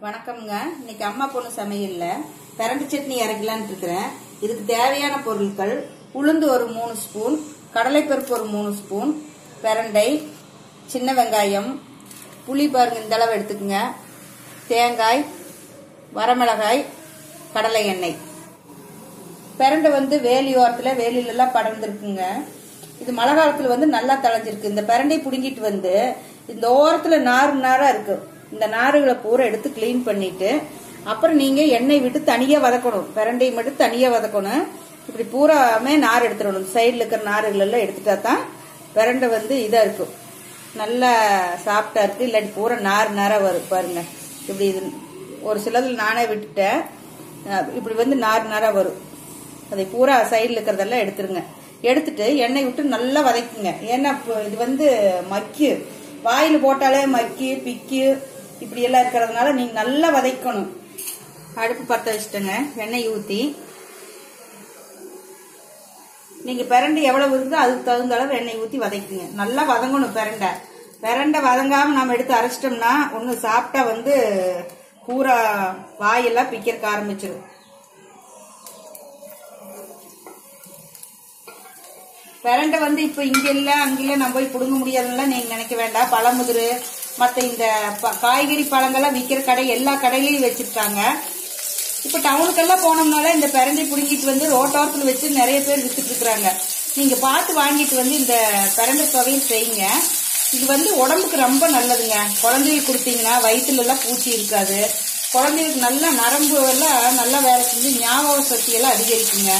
வணக்கம்ங்க இன்னைக்கு அம்மா பொண்ணு சமையல்ல பிரண்டு சட்னி இறக்கலான்னு இருக்கிறேன் இதுக்கு தேவையான பொருட்கள் உளுந்து ஒரு மூணு ஸ்பூன் கடலைப்பருப்பு ஒரு மூணு ஸ்பூன் பிரண்டை சின்ன வெங்காயம் புளி பாருங்க இந்த அளவு எடுத்துக்கங்க தேங்காய் வரமிளகாய் கடலை எண்ணெய் பிரண்டை வந்து வேலி ஓரத்துல வேலியில எல்லாம் படர்ந்துருக்குங்க இது மழை காலத்துல வந்து நல்லா தளைஞ்சிருக்கு இந்த பிரண்டை புடுங்கிட்டு வந்து இந்த ஓரத்துல நாறு நாரா இருக்கு இந்த நாறுகளை பூரா எடுத்து க்ளீன் பண்ணிட்டு அப்புறம் நீங்க எண்ணெய் விட்டு தனியா வதக்கணும் பிரண்டை மட்டும் தனியா வதக்கணும் இப்படி பூராமே நார் எடுத்துடணும் சைடுல இருக்கிற நாறுகள் எல்லாம் எடுத்துட்டா தான் பிரண்டை வந்து இதா இருக்கும் நல்லா சாப்பிட்டா இருக்கு இல்லாட்டி பூரா நார் நாரா வரும் பாருங்க இப்படி இது ஒரு சிலதுல நானே விட்டுட்டேன் அஹ் இப்படி வந்து நார் நாரா வரும் அதை பூரா சைடில் இருக்கிறதெல்லாம் எடுத்துருங்க எடுத்துட்டு எண்ணெய் விட்டு நல்லா வதக்குங்க ஏன்னா இப்போ இது வந்து மக்கி வாயில் போட்டாலே மக்கி பிக்கி இப்படி எல்லாம் இருக்கிறதுனால நீங்க நல்லா வதக்கணும் அடுப்பு பற்ற வச்சுட்டுங்க எண்ணெய் ஊற்றி நீங்க பிரண்டை எவ்வளவு இருக்குதோ அதுக்கு தகுந்த அளவு எண்ணெய் ஊற்றி வதக்குங்க நல்லா வதங்கணும் பிரண்டை பிரண்டை வதங்காம நம்ம எடுத்து அரைச்சிட்டோம்னா ஒன்று சாப்பிட்டா வந்து பூரா வாயெல்லாம் பிக்கிறக்க ஆரம்பிச்சிடும் பிரண்டை வந்து இப்ப இங்க இல்ல அங்க இல்ல நம்ம போய் புடுங்க முடியாதுன்னு நீங்க நினைக்க வேண்டாம் பழமுதிரு மத்த இந்த ப- காய்கறி பழங்கள்லாம் விக்கிற கடை எல்லா கடையிலயும் வச்சிருக்காங்க இப்ப டவுனுக்கெல்லாம் போனோம்னால இந்த பிரண்டை புடுங்கிட்டு வந்து ரோட்டோரத்துல வச்சு நிறைய பேர் வித்துட்டு இருக்காங்க நீங்க பார்த்து வாங்கிட்டு வந்து இந்த பிரண்டை தொகையில் செய்யுங்க இது வந்து உடம்புக்கு ரொம்ப நல்லதுங்க குழந்தைகளுக்கு கொடுத்தீங்கன்னா வயிற்றுல எல்லாம் பூச்சி இருக்காது குழந்தைகளுக்கு நல்லா நரம்பு எல்லாம் நல்லா வேலை செஞ்சு ஞாபக சக்தி எல்லாம் அதிகரிக்குங்க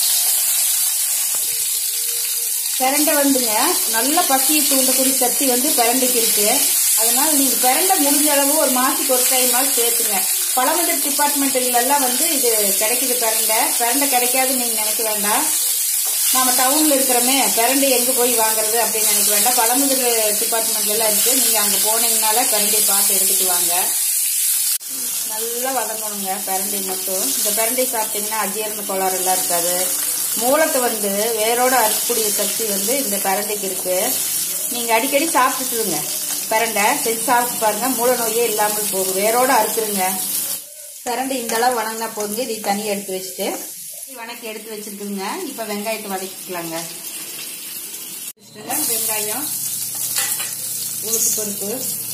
பிரண்டை வந்துங்க நல்ல பசியை தூண்டக்கூடிய சக்தி வந்து பிரண்டைக்கு இருக்கு அதனால நீங்க பிரண்டை முடிஞ்ச அளவு ஒரு மாசத்துக்கு ஒரு டைமாவது சேர்த்துங்க பழமுதிர் டிபார்ட்மெண்ட்ல எல்லாம் வந்து இது கிடைக்குது பிரண்டை பிரண்டை கிடைக்காதுன்னு நீங்க நினைக்க வேண்டாம் நாம டவுன்ல இருக்கிறோமே பிரண்டை எங்க போய் வாங்குறது அப்படின்னு நினைக்க வேண்டாம் பழமுதிர் டிபார்ட்மெண்ட்ல எல்லாம் இருக்கு நீங்க அங்க போனீங்கனால பிரண்டை பார்த்து எடுத்துட்டு வாங்க நல்லா வதங்கணுங்க பிரண்டை மட்டும் இந்த பிரண்டை சாப்பிட்டீங்கன்னா அஜீரண கோளாறு எல்லாம் இருக்காது மூலத்தை வந்து வேரோட அறுக்கக்கூடிய சக்தி வந்து இந்த பிரண்டைக்கு இருக்கு நீங்க அடிக்கடி சாப்பிட்டுட்டுருங்க பிரண்டை செஞ்சு சாப்பிட்டு பாருங்க மூல நோயே இல்லாமல் போகும் வேரோட அறுத்துருங்க பிரண்டை இந்த அளவு வணங்கினா போதுங்க இதை தனியாக எடுத்து வச்சுட்டு வணக்கி எடுத்து வச்சிருக்குங்க இப்போ வெங்காயத்தை வதக்கிக்கலாங்க வச்சுட்டுங்க, வெங்காயம் உளுத்து பருப்பு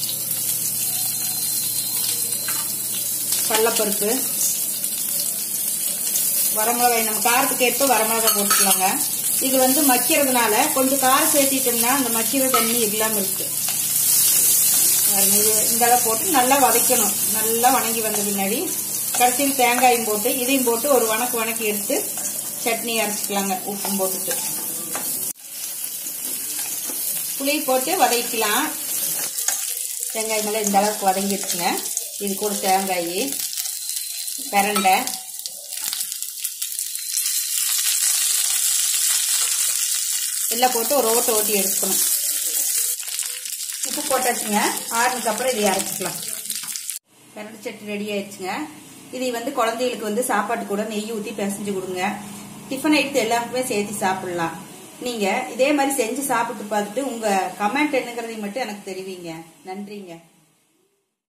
கடலப்பருப்பு வரமிளகாய் நம்ம காரத்துக்கு ஏற்ப வரமிளகாய் போட்டுக்கலாங்க இது வந்து மக்கிறதுனால கொஞ்சம் காரம் சேர்த்திட்டோம்னா அந்த மக்கிற தண்ணி இல்லாம இருக்கு பாருங்க, இது இந்த அளவு போட்டு நல்லா வதக்கணும் நல்லா வணங்கி வந்த பின்னாடி கடைசியில் தேங்காயும் போட்டு இதையும் போட்டு ஒரு வணக்கு வணக்கி எடுத்து சட்னி அரைச்சிக்கலாங்க உப்பும் போட்டுட்டு புளி போட்டு வதக்கலாம் தேங்காய் மேலே இந்த அளவுக்கு வதங்கிடுச்சுங்க இது கூட தேங்காய் பிரண்டை எல்லாம் போட்டு ஒரு ஓட்டை ஓட்டி எடுத்துக்கணும் உப்பு போட்டாச்சுங்க ஆறுனதுக்கு அப்புறம் இதை அரைச்சிக்கலாம் பிரண்டை சட்னி ரெடி ஆயிடுச்சுங்க இதை வந்து குழந்தைகளுக்கு வந்து சாப்பாட்டு கூட நெய் ஊற்றி பிசைஞ்சு கொடுங்க டிஃபன் எடுத்து எல்லாருக்குமே சேர்த்து சாப்பிடலாம் நீங்க இதே மாதிரி செஞ்சு சாப்பிட்டு பார்த்துட்டு உங்க கமெண்ட் என்னங்கிறதையும் மட்டும் எனக்கு தெரிவிங்க நன்றிங்க